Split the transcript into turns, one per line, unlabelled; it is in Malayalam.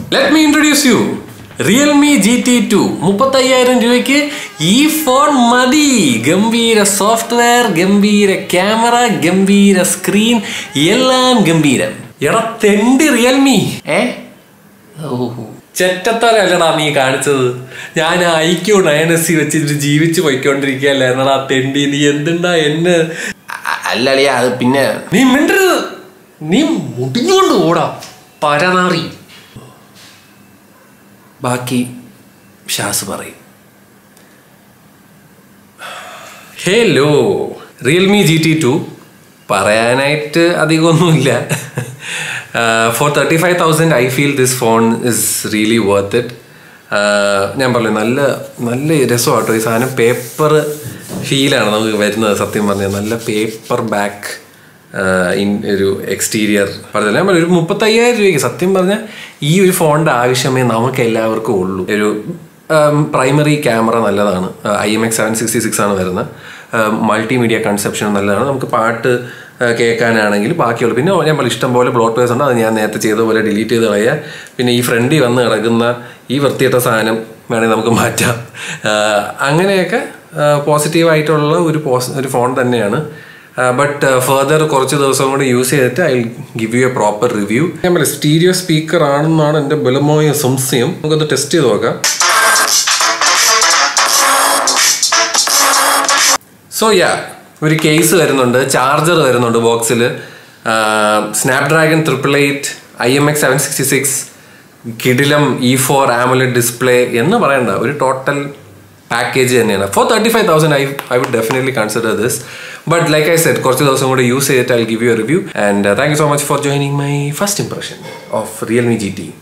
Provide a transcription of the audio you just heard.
let me introduce you Realme G T two മുപ്പത്തയ്യായിരം രൂപയ്ക്ക് ഈ ഫോൺ മതി ഗംഭീര സോഫ്റ്റ്വെയർ ഗംഭീര ക്യാമറ ഗംഭീര സ്ക്രീൻ എല്ലാം ഗംഭീരം എടാ തെണ്ടി റിയൽമി ഏ ചെറ്റത്തരല്ലടാ നീ കാണിച്ചത് ഞാൻ ഐക്യു നയൻ എസ് സി വെച്ചിട്ട് ജീവിച്ചു പോയിക്കൊണ്ടിരിക്കുകയല്ലായിരുന്നടാ തെണ്ടി നീ എന്തുണ്ടാ എന്നെ
അല്ലളിയ അത് പിന്നെ
നീ മിണ്ടരുത് നീ മുടിഞ്ഞുകൊണ്ട് ഓടാ പരനാറി ബാക്കി ഷാസ് പറയും hello Realme G T two പറയാനായിട്ട് അധികമൊന്നുമില്ല four thirty five thousand I feel this phone is really worth it ഞാൻ പറഞ്ഞു നല്ല നല്ല രസമാട്ടോ ഈ സാധനം പേപ്പർ ഫീലാണ് നമുക്ക് വരുന്നത് സത്യം പറഞ്ഞാൽ നല്ല പേപ്പർ ബാക്ക് ഇൻ ഒരു എക്സ്റ്റീരിയർ പറഞ്ഞില്ല ഞാൻ പറഞ്ഞു ഒരു മുപ്പത്തയ്യായിരം രൂപയ്ക്ക് സത്യം പറഞ്ഞാൽ ഈ ഒരു ഫോണിൻ്റെ ആവശ്യമേ നമുക്ക് എല്ലാവർക്കും ഉള്ളൂ ഒരു പ്രൈമറി ക്യാമറ നല്ലതാണ് I M X seven sixty six ആണ് വരുന്നത് മൾട്ടിമീഡിയ കൺസെപ്ഷൻ നല്ലതാണ് നമുക്ക് പാട്ട് ആ, കേൾക്കാനാണെങ്കിൽ ബാക്കിയുള്ള പിന്നെ ഞാൻ പറഞ്ഞു ഇഷ്ടം പോലെ ബ്ലോട്ട് വേസ് ഉണ്ട് അത് ഞാൻ നേരത്തെ ചെയ്ത പോലെ ഡിലീറ്റ് ചെയ്ത് കളയുക പിന്നെ ഈ ഫ്രണ്ടിൽ വന്ന് കിടക്കുന്ന ഈ വൃത്തിയിട്ട സാധനം വേണമെങ്കിൽ നമുക്ക് മാറ്റാം ആ, അങ്ങനെയൊക്കെ പോസിറ്റീവായിട്ടുള്ള ഒരു പോസ് ഒരു ഫോൺ തന്നെയാണ് ബട്ട് ഫെർദർ കുറച്ച് ദിവസം കൂടി യൂസ് ചെയ്തിട്ട് I give you a proper review ഞാൻ പറയാം സ്റ്റീരിയോ സ്പീക്കർ ആണെന്നാണ് എൻ്റെ ബലമായ സംശയം നമുക്കൊന്ന് ടെസ്റ്റ് ചെയ്ത് നോക്കാം സോ യാ ഒരു കേസ് വരുന്നുണ്ട് ചാർജർ വരുന്നുണ്ട് ബോക്സിൽ Snapdragon triple eight I M X seven sixty six കിഡിലം ഇ ഫോർ ആമുലറ്റ് ഡിസ്പ്ലേ എന്ന് പറയണ്ട ഒരു ടോട്ടൽ പാക്കേജ് തന്നെയാണ് four thirty five thousand I I would definitely consider this but like I said കുറച്ച് ദിവസം കൂടെ യൂസ് ചെയ്തിട്ട് I give you review and thank you so much for joining my first impression of Realme G T